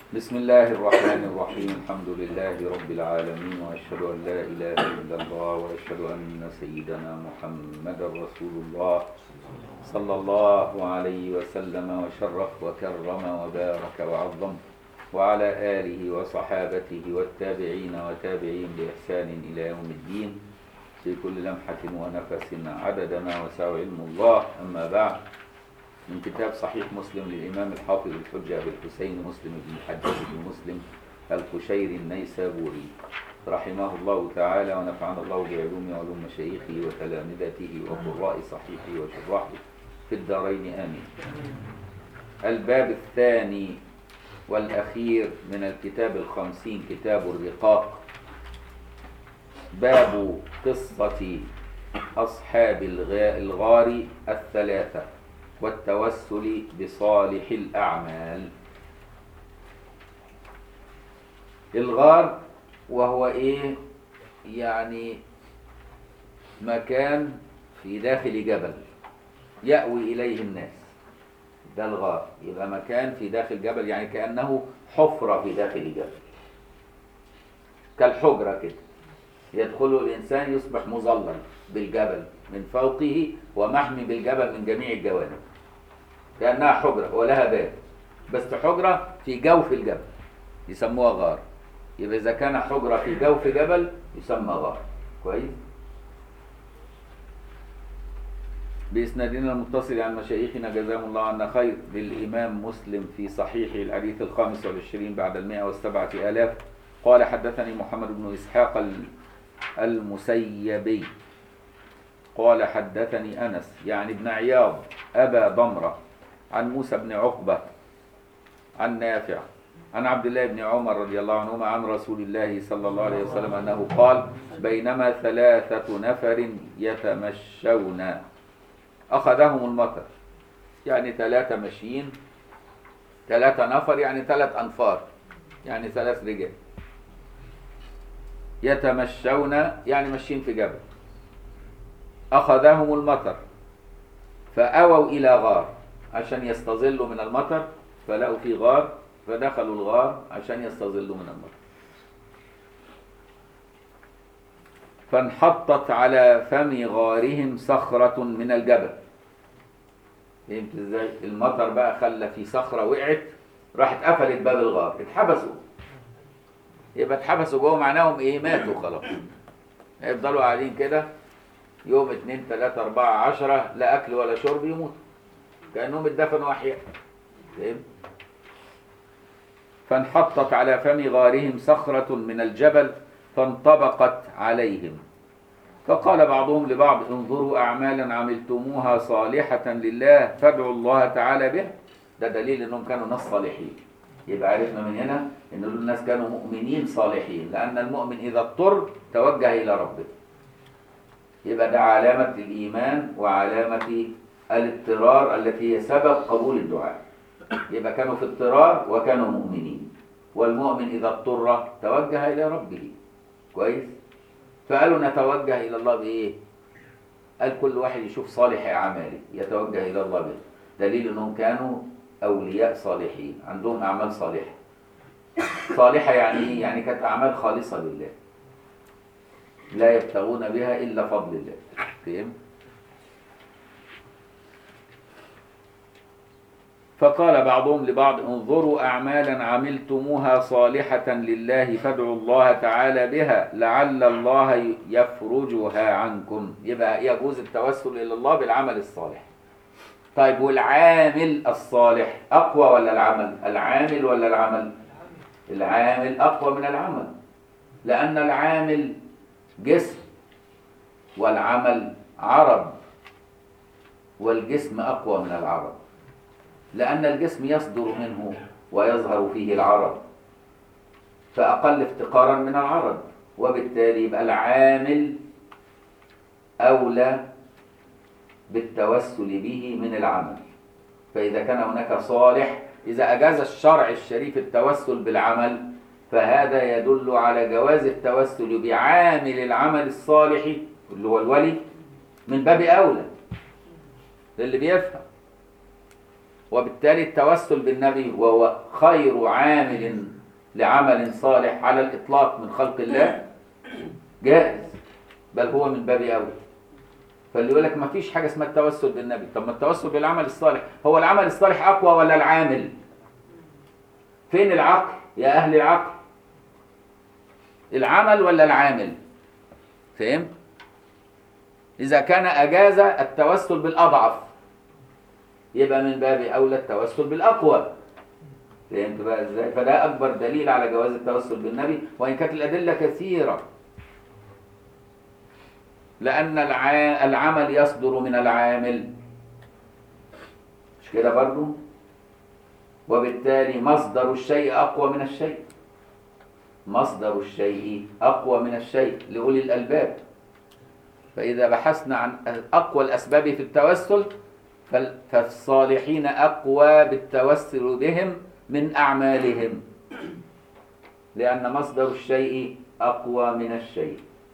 بسم الله الرحمن الرحيم الحمد لله رب العالمين وأشهد أن لا إله إلا الله وأشهد أن سيدنا محمد رسول الله صلى الله عليه وسلم وشرف وكرم وبارك وعظم وعلى آله وصحابته والتابعين وتابعين بإحسان إلى يوم الدين في كل لمحة ونفس عدد ما وسع علم الله أما بعد من كتاب صحيح مسلم للإمام الحافظ الحجة أبي الحسين مسلم بن الحجاج بن مسلم القشيري النيسابوري رحمه الله تعالى ونفعنا الله بعلوم وعلوم مشايخه وتلامذته وقراء صحيحه وشراحه في الدارين آمين الباب الثاني والأخير من الكتاب الخمسين كتاب الرقاق باب قصة أصحاب الغا- الغار الثلاثة والتوسل بصالح الأعمال الغار وهو إيه يعني مكان في داخل جبل يأوي إليه الناس ده الغار يبقى مكان في داخل جبل يعني كأنه حفرة في داخل جبل كالحجرة كده يدخل الإنسان يصبح مظلل بالجبل من فوقه ومحمي بالجبل من جميع الجوانب كأنها حجرة ولها باب بس حجرة في جوف الجبل يسموها غار يبقى إذا كان حجرة في جوف جبل يسمى غار كويس بإسنادنا المتصل عن مشايخنا جزاهم الله عنا خير للإمام مسلم في صحيح الحديث الخامس والعشرين بعد المائة والسبعة آلاف قال حدثني محمد بن إسحاق ال- المسيبي قال حدثني أنس يعني ابن عياض أبا ضمرة عن موسى بن عقبة عن نافع عن عبد الله بن عمر رضي الله عنهما عن رسول الله صلى الله عليه وسلم أنه قال بينما ثلاثة نفر يتمشون أخذهم المطر يعني ثلاثة ماشيين ثلاثة نفر يعني ثلاث أنفار يعني ثلاث رجال يتمشون يعني ماشيين في جبل أخذهم المطر فأووا إلى غار عشان يستظلوا من المطر فلقوا في غار فدخلوا الغار عشان يستظلوا من المطر فانحطت على فم غارهم صخرة من الجبل فهمت ازاي؟ المطر بقى خلى في صخرة وقعت راحت قفلت باب الغار اتحبسوا يبقى اتحبسوا جوه معناهم ايه ماتوا خلاص يفضلوا قاعدين كده يوم اتنين تلاتة أربعة عشرة لا أكل ولا شرب يموتوا كأنهم اتدفنوا أحياء فهمت؟ فانحطت على فم غارهم صخرة من الجبل فانطبقت عليهم فقال بعضهم لبعض انظروا أعمالا عملتموها صالحة لله فادعوا الله تعالى بها ده دليل انهم كانوا ناس صالحين يبقى عرفنا من هنا ان دول الناس كانوا مؤمنين صالحين لان المؤمن اذا اضطر توجه الى ربه يبقى ده علامة الإيمان وعلامة الاضطرار التي هي سبب قبول الدعاء يبقى كانوا في اضطرار وكانوا مؤمنين والمؤمن إذا اضطر توجه إلى ربه كويس فقالوا نتوجه إلى الله بإيه قال كل واحد يشوف صالح أعماله يتوجه إلى الله به دليل أنهم كانوا أولياء صالحين عندهم أعمال صالحة صالحة يعني إيه؟ يعني كانت أعمال خالصة لله لا يبتغون بها إلا فضل الله فهم؟ فقال بعضهم لبعض انظروا أعمالا عملتموها صالحة لله فادعوا الله تعالى بها لعل الله يفرجها عنكم يبقى يجوز التوسل إلى الله بالعمل الصالح طيب والعامل الصالح أقوى ولا العمل العامل ولا العمل العامل أقوى من العمل لأن العامل جسم والعمل عرض والجسم أقوى من العرض لأن الجسم يصدر منه ويظهر فيه العرض فأقل افتقارا من العرض وبالتالي يبقى العامل أولى بالتوسل به من العمل فإذا كان هناك صالح إذا أجاز الشرع الشريف التوسل بالعمل فهذا يدل على جواز التوسل بعامل العمل الصالح اللي هو الولي من باب أولى للي بيفهم وبالتالي التوسل بالنبي وهو خير عامل لعمل صالح على الإطلاق من خلق الله جائز بل هو من باب أولى فاللي يقول لك ما فيش حاجة اسمها التوسل بالنبي طب ما التوسل بالعمل الصالح هو العمل الصالح أقوى ولا العامل فين العقل يا أهل العقل العمل ولا العامل فهمت إذا كان أجاز التوسل بالأضعف يبقى من باب أولى التوسل بالأقوى فهمت بقى إزاي فده أكبر دليل على جواز التوسل بالنبي وإن كانت الأدلة كثيرة لأن الع- العمل يصدر من العامل مش كده برضو وبالتالي مصدر الشيء أقوى من الشيء مصدر الشيء أقوى من الشيء لأولي الألباب فإذا بحثنا عن أقوى الأسباب في التوسل فال- فالصالحين أقوى بالتوسل بهم من أعمالهم لأن مصدر الشيء أقوى من الشيء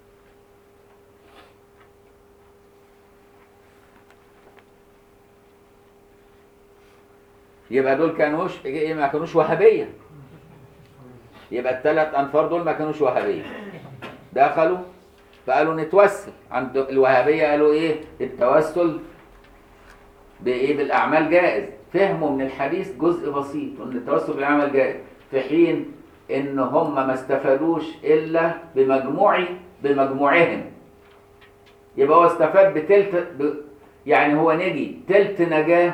يبقى دول كانوش إيه ما كانوش وهابية يبقى الثلاث أنفار دول ما كانوش وهابية دخلوا فقالوا نتوسل عند الوهابية قالوا إيه التوسل بإيه بالأعمال جائز فهموا من الحديث جزء بسيط إن التوسل بالأعمال جائز في حين إن هم ما استفادوش إلا بمجموع بمجموعهم يبقى هو استفاد بتلت ب... يعني هو نجي تلت نجاه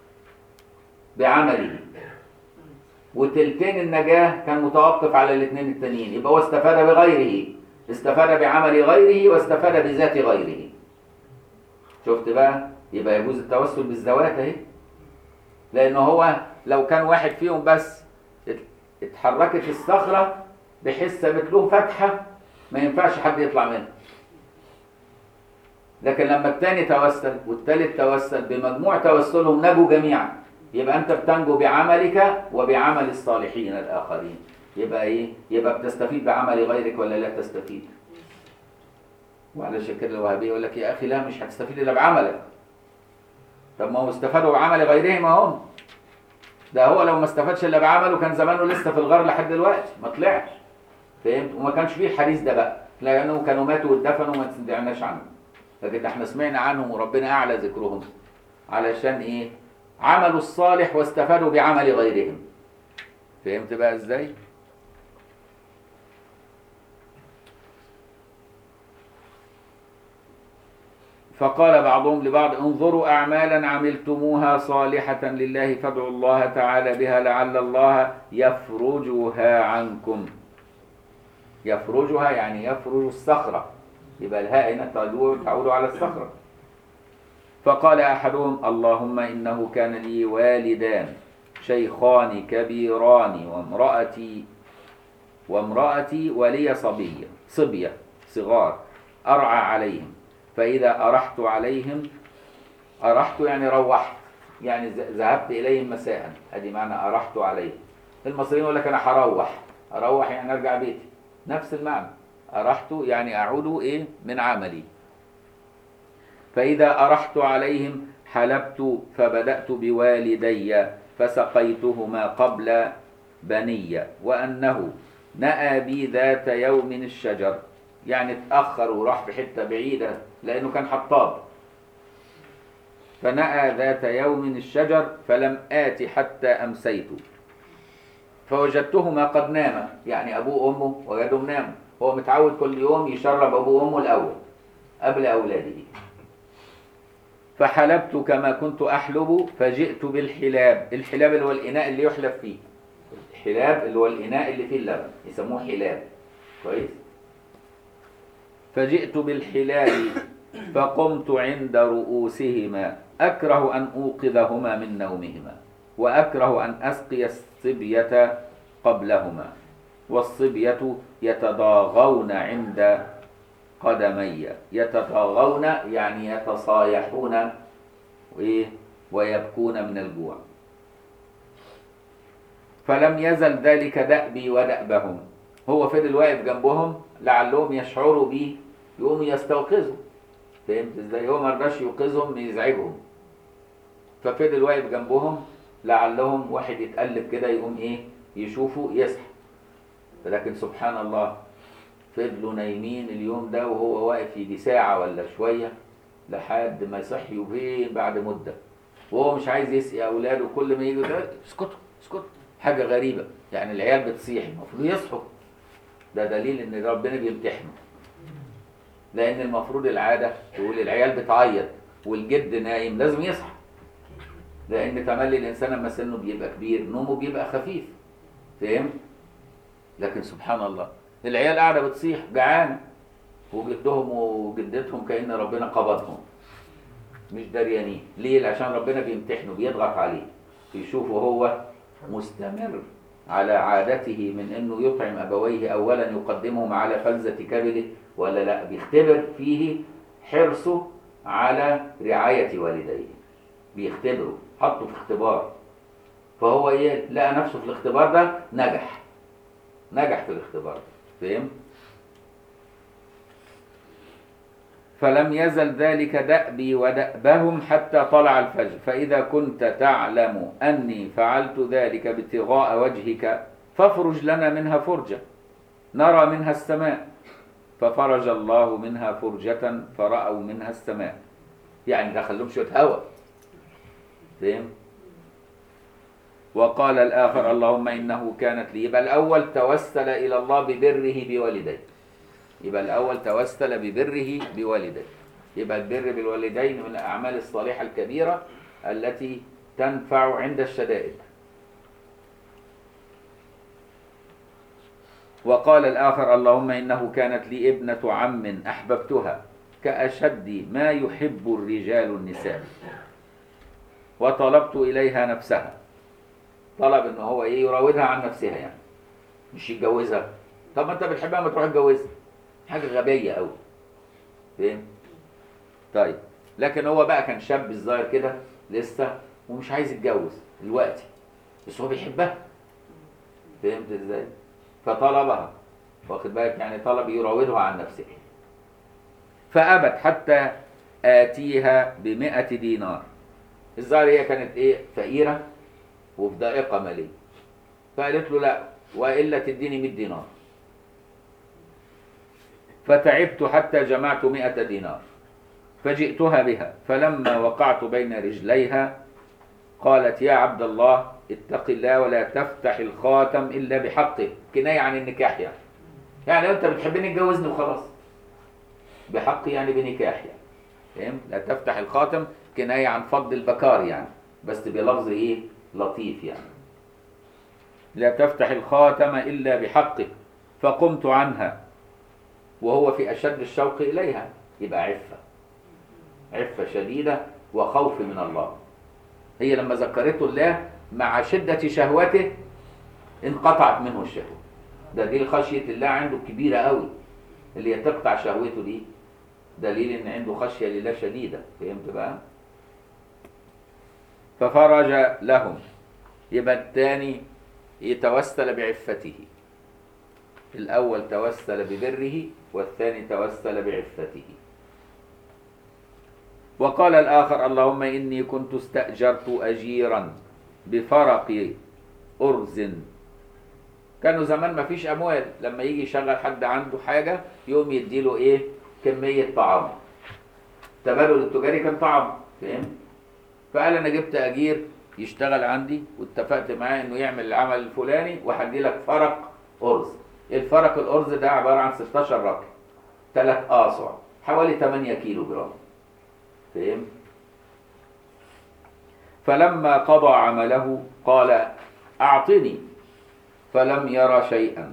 بعمله وتلتين النجاة كان متوقف على الاثنين التانيين يبقى هو استفاد بغيره استفاد بعمل غيره واستفاد بذات غيره شفت بقى يبقى يجوز التوسل بالذوات اهي لانه هو لو كان واحد فيهم بس ات- اتحركت الصخرة بحيث سابت له فتحة ما ينفعش حد يطلع منها لكن لما التاني توسل والتالت توسل بمجموع توسلهم نجوا جميعا يبقى انت بتنجو بعملك وبعمل الصالحين الاخرين يبقى ايه يبقى بتستفيد بعمل غيرك ولا لا تستفيد وعلشان كده الوهابيه يقول لك يا اخي لا مش هتستفيد الا بعملك طب ما هو استفادوا بعمل غيرهم هم ده هو لو ما استفادش الا بعمله كان زمانه لسه في الغار لحد دلوقتي ما طلعش فهمت وما كانش فيه الحديث ده بقى لانه كانوا ماتوا واتدفنوا وما سمعناش عنهم لكن احنا سمعنا عنهم وربنا اعلى ذكرهم علشان ايه عملوا الصالح واستفادوا بعمل غيرهم فهمت بقى ازاي فقال بعضهم لبعض انظروا اعمالا عملتموها صالحه لله فادعوا الله تعالى بها لعل الله يفرجها عنكم يفرجها يعني يفرج الصخره يبقى الهاء هنا تعود تعود على الصخره فقال احدهم اللهم انه كان لي والدان شيخان كبيران وامرأتي وامرأتي ولي صبية صبية صغار أرعى عليهم فإذا أرحت عليهم أرحت يعني روحت يعني ذ- ذهبت إليهم مساء أدي معنى أرحت عليهم المصريين يقول لك أنا هروح أروح يعني أرجع بيتي نفس المعنى أرحت يعني أعود إيه من عملي فإذا أرحت عليهم حلبت فبدأت بوالدي فسقيتهما قبل بني وأنه نأى بي ذات يوم الشجر يعني اتأخر وراح في حتة بعيدة لأنه كان حطاب فنأى ذات يوم الشجر فلم آت حتى أمسيت فوجدتهما قد ناما يعني أبوه وأمه وجدهم ناموا هو متعود كل يوم يشرب أبوه وأمه الأول قبل أولاده فحلبت كما كنت أحلب فجئت بالحلاب الحلاب اللي هو الإناء اللي يحلب فيه الحلاب اللي هو الإناء اللي فيه اللبن يسموه حلاب كويس فجئت بالحلاب فقمت عند رؤوسهما أكره أن أوقظهما من نومهما وأكره أن أسقي الصبية قبلهما والصبية يتضاغون عند قدمي يتطاغون يعني يتصايحون وإيه ويبكون من الجوع فلم يزل ذلك دأبي ودأبهم هو فضل واقف جنبهم لعلهم يشعروا بيه يقوموا يستوقظوا فهمت ازاي هو ما رضاش يوقظهم يزعجهم ففضل واقف جنبهم لعلهم واحد يتقلب كده يقوم ايه يشوفه يصحى لكن سبحان الله فضلوا نايمين اليوم ده وهو واقف يجي ساعة ولا شوية لحد ما صحيوا فين بعد مدة وهو مش عايز يسقي أولاده كل ما يجوا ده اسكتوا اسكتوا حاجة غريبة يعني العيال بتصيح المفروض يصحوا ده دليل إن ربنا بيمتحنه لأن المفروض العادة تقول العيال بتعيط والجد نايم لازم يصحى لأن تملي الإنسان لما سنه بيبقى كبير نومه بيبقى خفيف فهمت؟ لكن سبحان الله العيال قاعدة بتصيح جعانة وجدهم وجدتهم كأن ربنا قبضهم مش دريانين ليه؟ عشان ربنا بيمتحنه بيضغط عليه يشوفه هو مستمر على عادته من انه يطعم ابويه اولا يقدمهم على فلذة كبده ولا لا بيختبر فيه حرصه على رعاية والديه بيختبره حطه في اختبار فهو ايه لقى نفسه في الاختبار ده نجح نجح في الاختبار ده فهم فلم يزل ذلك دأبي ودأبهم حتى طلع الفجر فإذا كنت تعلم أني فعلت ذلك ابتغاء وجهك فافرج لنا منها فرجة نرى منها السماء ففرج الله منها فرجة فرأوا منها السماء يعني دخل لهم شوية هواء فهم وقال الآخر اللهم إنه كانت لي يبقى الأول توسل إلى الله ببره بوالديه يبقى الأول توسل ببره بوالديه يبقى البر بالوالدين من الأعمال الصالحة الكبيرة التي تنفع عند الشدائد وقال الآخر اللهم إنه كانت لي ابنة عم أحببتها كأشد ما يحب الرجال النساء وطلبت إليها نفسها طلب إن هو إيه يراودها عن نفسها يعني مش يتجوزها طب ما أنت بتحبها ما تروح تتجوزها حاجة غبية أوي فاهم طيب لكن هو بقى كان شاب الظاهر كده لسه ومش عايز يتجوز دلوقتي بس هو بيحبها فهمت ازاي فطلبها واخد بالك يعني طلب يراودها عن نفسها فأبت حتى آتيها بمئة دينار الظاهر هي كانت ايه فقيرة وفي ضائقة مالية فقالت له لا وإلا تديني 100 دينار فتعبت حتى جمعت مئة دينار فجئتها بها فلما وقعت بين رجليها قالت يا عبد الله اتق الله ولا تفتح الخاتم إلا بحقه كناية عن النكاح يعني يعني لو أنت بتحبني اتجوزني وخلاص بحق يعني بنكاح يعني فاهم لا تفتح الخاتم كناية عن فض البكار يعني بس بلفظ ايه لطيف يعني لا تفتح الخاتم إلا بحقه فقمت عنها وهو في أشد الشوق إليها يبقى عفة عفة شديدة وخوف من الله هي لما ذكرته الله مع شدة شهوته انقطعت منه الشهوة ده دي خشية الله عنده كبيرة قوي اللي هي تقطع شهوته دي دليل ان عنده خشية لله شديدة فهمت بقى ففرج لهم يبقى الثاني يتوسل بعفته الأول توسل ببره والثاني توسل بعفته وقال الآخر اللهم إني كنت استأجرت أجيرا بفرق أرز كانوا زمان ما فيش أموال لما يجي يشغل حد عنده حاجة يقوم يديله إيه كمية طعام التبادل التجاري كان طعام فاهم فقال أنا جبت أجير يشتغل عندي واتفقت معاه إنه يعمل العمل الفلاني وهدي لك فرق أرز الفرق الأرز ده عبارة عن 16 ركن ثلاث آصع حوالي 8 كيلو جرام فهم؟ فلما قضى عمله قال أعطني فلم يرى شيئا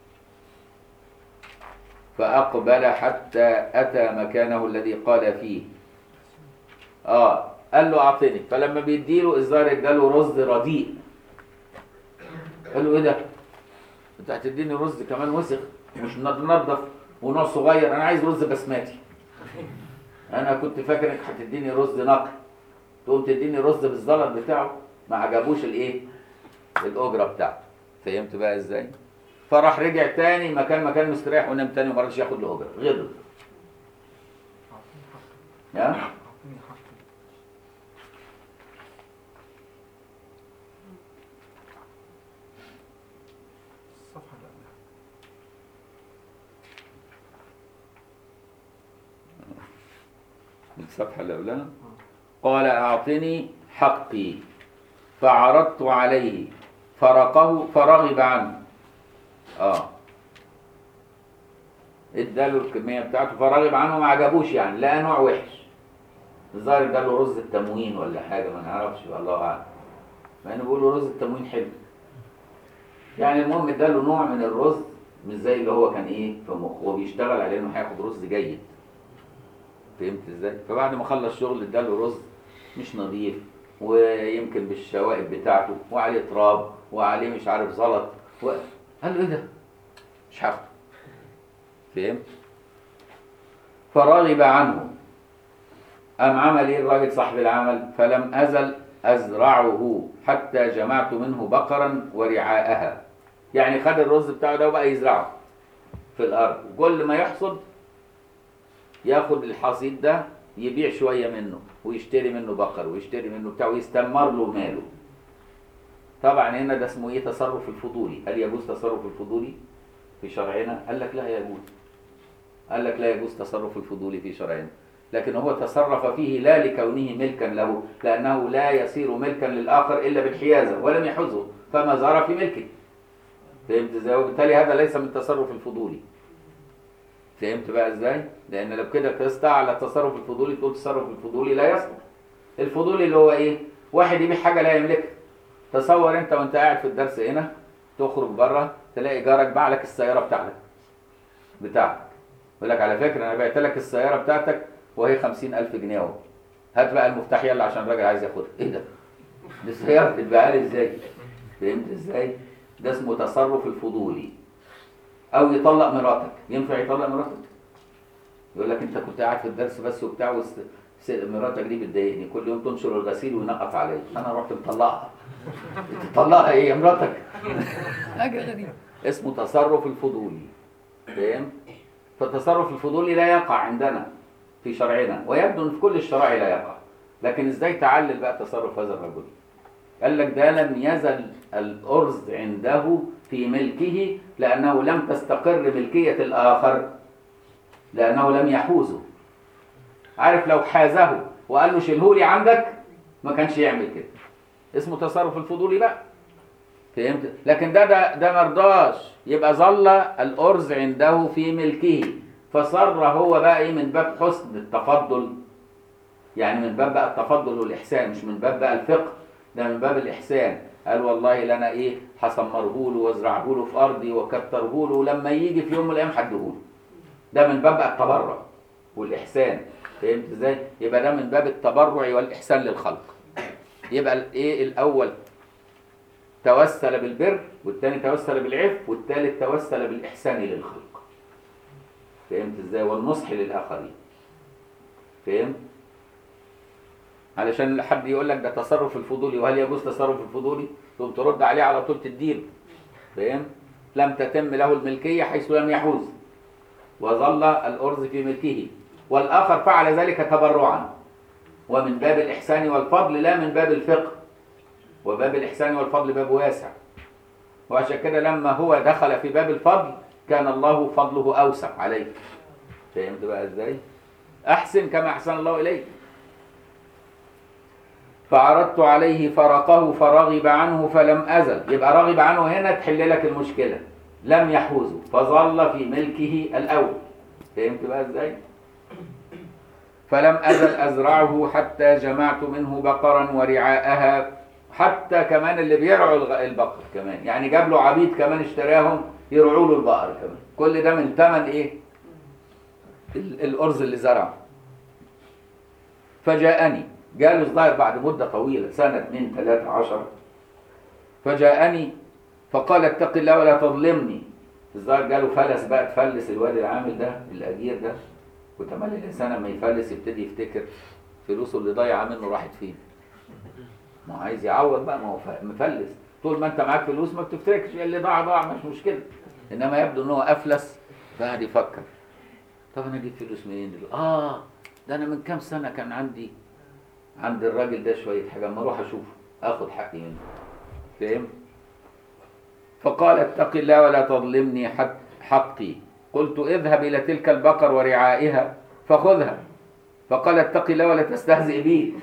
فأقبل حتى أتى مكانه الذي قال فيه آه قال له أعطني فلما بيديله الظاهر اداله رز رديء قال له إيه ده؟ أنت هتديني رز كمان وسخ مش منضف ونوع صغير أنا عايز رز بسماتي انا كنت فاكر انك هتديني رز نقي تقوم تديني رز بالزلط بتاعه ما عجبوش الايه الاجره بتاعته فهمت بقى ازاي فراح رجع تاني مكان مكان مستريح ونام تاني وما رضيش ياخد له اجره غضب يا الصفحة اللي قبلها الصفحة اللي قبلها قال أعطني حقي فعرضت عليه فرقه فرغب عنه اه اداله الكمية بتاعته فرغب عنه ما عجبوش يعني لقى نوع وحش الظاهر اداله رز التموين ولا حاجة ما نعرفش الله أعلم مع انه بيقولوا رز التموين حلو يعني المهم اداله نوع من الرز مش زي اللي هو كان ايه في مخه هو بيشتغل على انه هياخد رز جيد فهمت ازاي؟ فبعد ما خلص شغل اداله رز مش نظيف ويمكن بالشوائب بتاعته وعليه تراب وعليه مش عارف زلط و... قال له ايه ده؟ مش هاخده فهمت؟ فرغب عنه قام عمل ايه الراجل صاحب العمل؟ فلم ازل ازرعه حتى جمعت منه بقرا ورعاءها يعني خد الرز بتاعه ده وبقى يزرعه في الارض وكل ما يحصد ياخد الحصيد ده يبيع شويه منه ويشتري منه بقر ويشتري منه بتاع ويستمر له ماله طبعا هنا ده اسمه ايه تصرف الفضولي هل يجوز تصرف الفضولي في شرعنا قال لك لا يجوز قال لك لا يجوز تصرف الفضولي في شرعنا لكن هو تصرف فيه لا لكونه ملكا له لانه لا يصير ملكا للاخر الا بالحيازه ولم يحوزه فما زار في ملكه فهمت ازاي وبالتالي هذا ليس من تصرف الفضولي فهمت بقى ازاي لان لو كده قست على التصرف الفضولي تقول التصرف الفضولي لا يصلح الفضولي اللي هو ايه واحد يبيع حاجه لا يملكها تصور انت وانت قاعد في الدرس هنا تخرج بره تلاقي جارك باع لك السياره بتاعتك بتاعتك يقول لك على فكره انا بعت لك السياره بتاعتك وهي 50000 جنيه اهو هات بقى المفتاح يلا عشان الراجل عايز ياخدها ايه ده دي السياره تتباع لي ازاي فهمت ازاي ده اسمه تصرف الفضولي او يطلق مراتك ينفع يطلق مراتك يقول لك انت كنت قاعد في الدرس بس وبتاع وس- س- مراتك دي بتضايقني كل يوم تنشر الغسيل وينقط عليا انا رحت مطلقها تطلقها ايه يا مراتك حاجه غريبه اسمه تصرف الفضولي فاهم فالتصرف الفضولي لا يقع عندنا في شرعنا ويبدو ان في كل الشرائع لا يقع لكن ازاي تعلل بقى تصرف هذا الرجل قال لك ده لم يزل الأرز عنده في ملكه لأنه لم تستقر ملكية الآخر لأنه لم يحوزه عارف لو حازه وقال له شيلهولي عندك ما كانش يعمل كده اسمه تصرف الفضولي بقى فهمت لكن ده ده ده مرضاش يبقى ظل الأرز عنده في ملكه فصر هو بقى ايه من باب حسن التفضل يعني من باب بقى التفضل والإحسان مش من باب بقى الفقه ده من باب الإحسان قال والله لنا إيه هسمره له وازرعه له في أرضي وكتره له ولما يجي في يوم من الأيام هديه له ده من باب بقى التبرع والإحسان فهمت إزاي؟ يبقى ده من باب التبرع والإحسان للخلق يبقى الإيه الأول توسل بالبر والتاني توسل بالعفو والتالت توسل بالإحسان للخلق فهمت إزاي؟ والنصح للآخرين فهمت؟ علشان حد يقول لك ده تصرف الفضولي وهل يجوز تصرف الفضولي تقوم ترد عليه على طول تديله فاهم لم تتم له الملكيه حيث لم يحوز وظل الارز في ملكه والاخر فعل ذلك تبرعا ومن باب الاحسان والفضل لا من باب الفقه وباب الاحسان والفضل باب واسع وعشان كده لما هو دخل في باب الفضل كان الله فضله اوسع عليك فهمت بقى ازاي احسن كما احسن الله اليك فعرضت عليه فرقه فرغب عنه فلم أزل يبقى رغب عنه هنا تحل لك المشكلة لم يحوزه فظل في ملكه الأول فهمت بقى ازاي فلم أزل أزرعه حتى جمعت منه بقرا ورعاءها حتى كمان اللي بيرعوا الغ- البقر كمان يعني جاب له عبيد كمان اشتراهم يرعوا له البقر كمان كل ده من ثمن ايه ال- الأرز اللي زرعه فجاءني جاله الظاهر بعد مدة طويلة سنة اتنين تلاتة عشر فجاءني فقال اتق الله ولا تظلمني الظاهر جاله فلس بقى تفلس الواد العامل ده الأجير ده وتملي الإنسان لما يفلس يبتدي يفتكر فلوسه اللي ضايعة منه راحت فين ما هو عايز يعوض بقى ما هو ف- مفلس طول ما انت معاك فلوس ما بتفتكرش اللي ضاع ضاع مش مشكلة انما يبدو ان هو افلس فقعد يفكر طب انا اجيب فلوس منين دلوقتي؟ اه ده انا من كام سنة كان عندي عند الراجل ده شوية حاجة اما اروح اشوفه اخد حقي منه فاهم فقال اتق الله ولا تظلمني حق حقي قلت اذهب إلى تلك البقر ورعائها فخذها فقال اتق الله ولا تستهزئ بي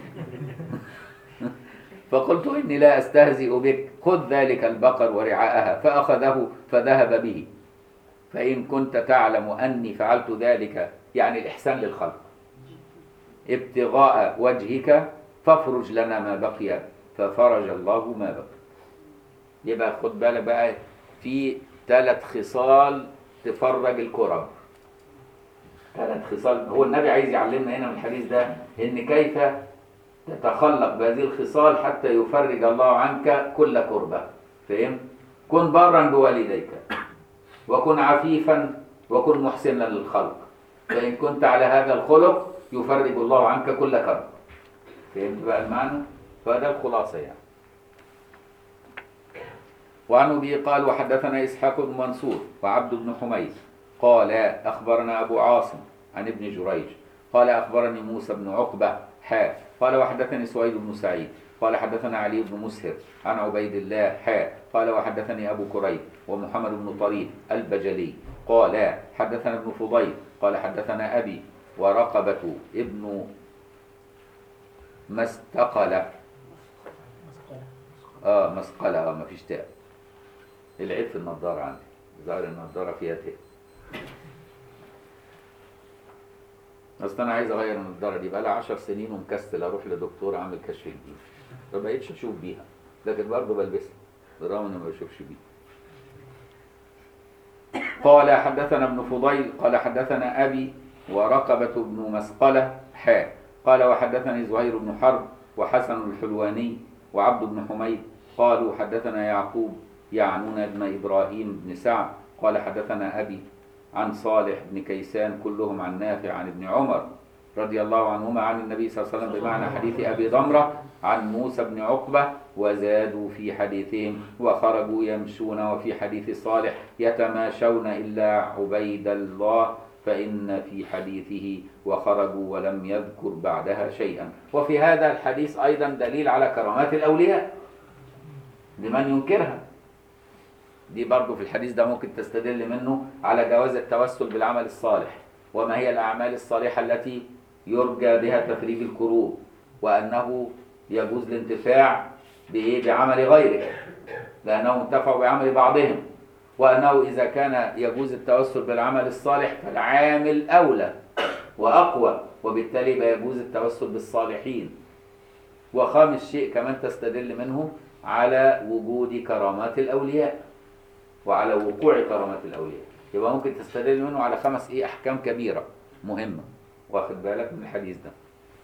فقلت إني لا أستهزئ بك خذ ذلك البقر ورعاءها فأخذه فذهب به فإن كنت تعلم أني فعلت ذلك يعني الإحسان للخلق ابتغاء وجهك فافرج لنا ما بقي ففرج الله ما بقي يبقى خد بالك بقى في ثلاث خصال تفرج الكرب ثلاث خصال هو النبي عايز يعلمنا هنا من الحديث ده ان كيف تتخلق بهذه الخصال حتى يفرج الله عنك كل كربة فهم؟ كن برا بوالديك وكن عفيفا وكن محسنا للخلق فإن كنت على هذا الخلق يفرج الله عنك كل كرب فهمت بقى المعنى؟ فده الخلاصة يعني وعن أبي قال وحدثنا إسحاق بن منصور وعبد بن حميد قال أخبرنا أبو عاصم عن ابن جريج قال أخبرني موسى بن عقبة حاء قال وحدثني سويد بن سعيد قال حدثنا علي بن مسهر عن عبيد الله حاء قال وحدثني أبو كريب ومحمد بن طريف البجلي قال حدثنا ابن فضيل قال حدثنا أبي ورقبة ابن مستقلة اه مسقلة اه مفيش تاء العيب في النضارة عندي ظاهر النضارة فيها تاء اصل انا عايز اغير النضاره دي بقى لها 10 سنين ومكسل اروح لدكتور اعمل كشف جديد ما بقتش اشوف بيها لكن برضه بلبسها بالرغم اني ما بشوفش بيها قال حدثنا ابن فضيل قال حدثنا ابي ورقبه بن مسقله حاء قال وحدثني زهير بن حرب وحسن الحلواني وعبد بن حميد قالوا حدثنا يعقوب يعنون ابن ابراهيم بن سعد قال حدثنا ابي عن صالح بن كيسان كلهم عن نافع عن ابن عمر رضي الله عنهما عن النبي صلى الله عليه وسلم بمعنى حديث أبي ضمرة عن موسى بن عقبة وزادوا في حديثهم وخرجوا يمشون وفي حديث صالح يتماشون إلا عبيد الله فإن في حديثه وخرجوا ولم يذكر بعدها شيئا وفي هذا الحديث أيضا دليل على كرامات الأولياء لمن ينكرها دي برضو في الحديث ده ممكن تستدل منه على جواز التوسل بالعمل الصالح وما هي الأعمال الصالحة التي يرجى بها تفريج الكروب وأنه يجوز الانتفاع بإيه؟ بعمل غيره لأنهم انتفعوا بعمل بعضهم وأنه إذا كان يجوز التوسل بالعمل الصالح فالعامل أولى وأقوى وبالتالي يبقى يجوز التوسل بالصالحين وخامس شيء كمان تستدل منه على وجود كرامات الأولياء وعلى وقوع كرامات الأولياء يبقى ممكن تستدل منه على خمس إيه أحكام كبيرة مهمة واخد بالك من الحديث ده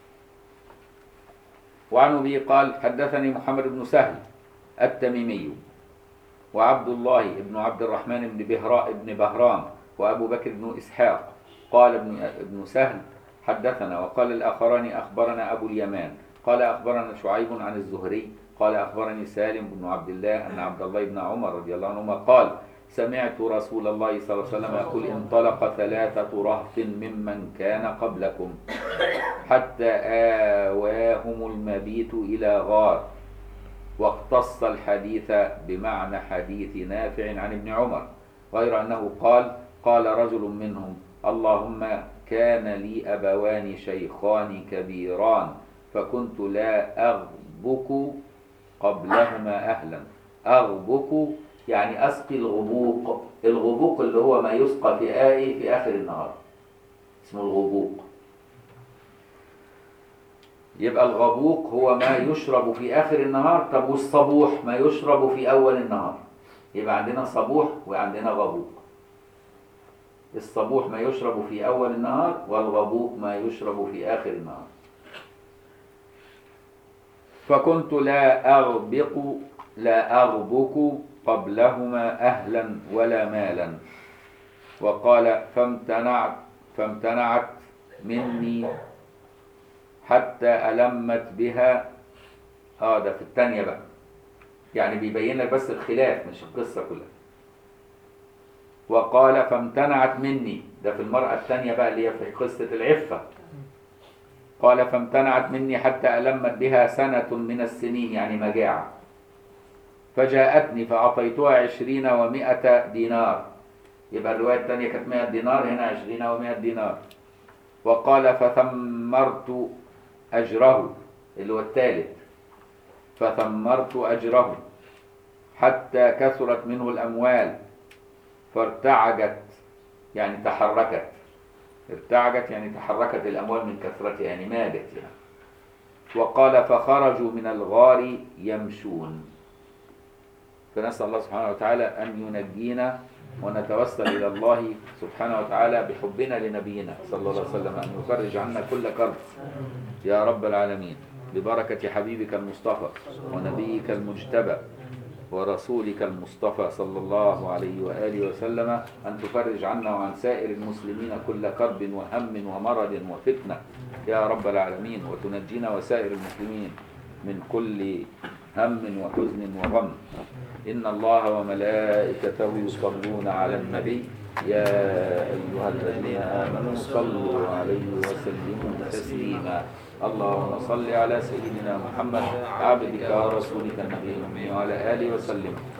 وعن أبي قال حدثني محمد بن سهل التميمي وعبد الله بن عبد الرحمن بن بهراء بن بهرام وأبو بكر بن إسحاق قال ابن ابن سهل حدثنا وقال الآخران أخبرنا أبو اليمان قال أخبرنا شعيب عن الزهري قال أخبرني سالم بن عبد الله أن عبد الله بن عمر رضي الله عنهما قال سمعت رسول الله صلى الله عليه وسلم يقول انطلق ثلاثة رهط ممن كان قبلكم حتى آواهم المبيت إلى غار واقتص الحديث بمعنى حديث نافع عن ابن عمر غير أنه قال قال رجل منهم اللهم كان لي أبوان شيخان كبيران فكنت لا أغبك قبلهما أهلا أغبك يعني أسقي الغبوق الغبوق اللي هو ما يسقى في آي في آخر النهار اسمه الغبوق يبقى الغبوق هو ما يشرب في آخر النهار طب والصبوح ما يشرب في أول النهار يبقى عندنا صبوح وعندنا غبوق الصبوح ما يشرب في أول النهار والغبوق ما يشرب في آخر النهار فكنت لا أغبق لا أغبك قبلهما أهلا ولا مالا وقال فامتنعت فامتنعت مني حتى ألمت بها اه ده في الثانية بقى يعني بيبين لك بس الخلاف مش القصة كلها وقال فامتنعت مني ده في المرأة الثانية بقى اللي هي في قصة العفة قال فامتنعت مني حتى ألمت بها سنة من السنين يعني مجاعة فجاءتني فأعطيتها عشرين ومائة دينار يبقى الرواية الثانية كانت 100 دينار هنا عشرين ومائة دينار وقال فثمرت أجره اللي هو الثالث فثمرت أجره حتى كثرت منه الأموال فارتعجت يعني تحركت ارتعجت يعني تحركت الأموال من كثرتها يعني مادت يعني وقال فخرجوا من الغار يمشون فنسأل الله سبحانه وتعالى أن ينجينا ونتوسل إلى الله سبحانه وتعالى بحبنا لنبينا صلى الله عليه وسلم أن يفرج عنا كل كرب يا رب العالمين ببركة حبيبك المصطفى ونبيك المجتبى ورسولك المصطفى صلى الله عليه وآله وسلم أن تفرج عنا وعن سائر المسلمين كل كرب وهم ومرض وفتنة يا رب العالمين وتنجينا وسائر المسلمين من كل هم وحزن وغم إن الله وملائكته يصلون على النبي يا أيها الذين آمنوا صلوا عليه وسلموا تسليما اللهم صل على سيدنا محمد عبدك ورسولك النبي الأمي وعلى آله وسلم